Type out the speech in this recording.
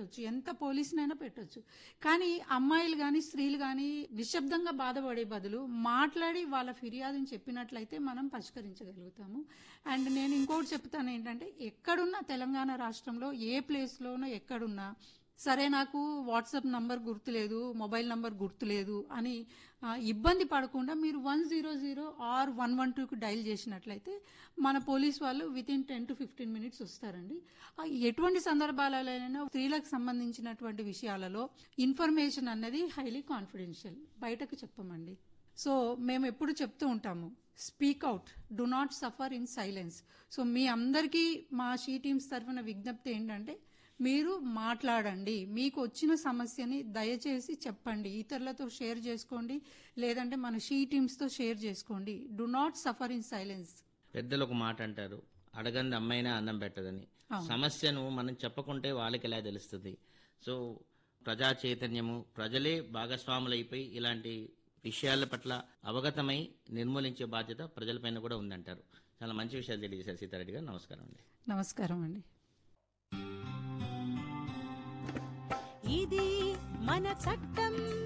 పెట్టొచ్చు ఎంత పోలీసునైనా పెట్టొచ్చు కానీ అమ్మాయిలు కానీ స్త్రీలు కానీ నిశ్శబ్దంగా బాధపడే బదులు మాట్లాడి వాళ్ళ ఫిర్యాదుని చెప్పినట్లయితే మనం పరిష్కరించగలుగుతాము అండ్ నేను ఇంకోటి చెప్తాను ఏంటంటే ఎక్కడున్నా తెలంగాణ రాష్ట్రంలో ఏ ప్లేస్లోనో ఎక్కడున్నా సరే నాకు వాట్సాప్ నంబర్ గుర్తులేదు మొబైల్ నంబర్ గుర్తులేదు అని ఆ, ఇబ్బంది పడకుండా మీరు one zero zero or one one టూకి డైల్ చేసినట్లయితే మన పోలీస్ వాళ్ళు within ten to fifteen minutes వస్తారండి ఆ, ఎటువంటి సందర్భాలైనా స్త్రీలకు సంబంధించినటువంటి విషయాలలో ఇన్ఫర్మేషన్ అన్నది హైలీ కాన్ఫిడెన్షియల్ బయటకు చెప్పమండి సో మేము ఎప్పుడు చెప్తూ ఉంటాము speak out do not suffer in silence so మీ అందరికీ మా షీ టీమ్స్ తరఫున విజ్ఞప్తి ఏంటంటే మీరు మాట్లాడండి మీకు వచ్చిన సమస్యని దయచేసి చెప్పండి ఇతరులతో షేర్ చేసుకోండి లేదంటే మన షీ టీమ్స్తో షేర్ చేసుకోండి do not suffer in silence పెద్దలు ఒక మాట అంటారు అడగంది అమ్మైనా అన్నం పెట్టదని సమస్యను మనం చెప్పకుంటే వాళ్ళకి ఎలా తెలుస్తుంది సో ప్రజా చైతన్యము ప్రజలే భాగస్వాములైపోయి ఇలాంటి విషయాల పట్ల అవగతమై నిర్మూలించే బాధ్యత ప్రజలపైన కూడా ఉందంటారు చాలా మంచి విషయాలు తెలియజేశారు సీతారెడ్డి గారు నమస్కారం అండి నమస్కారం అండి ఇది మన చట్టం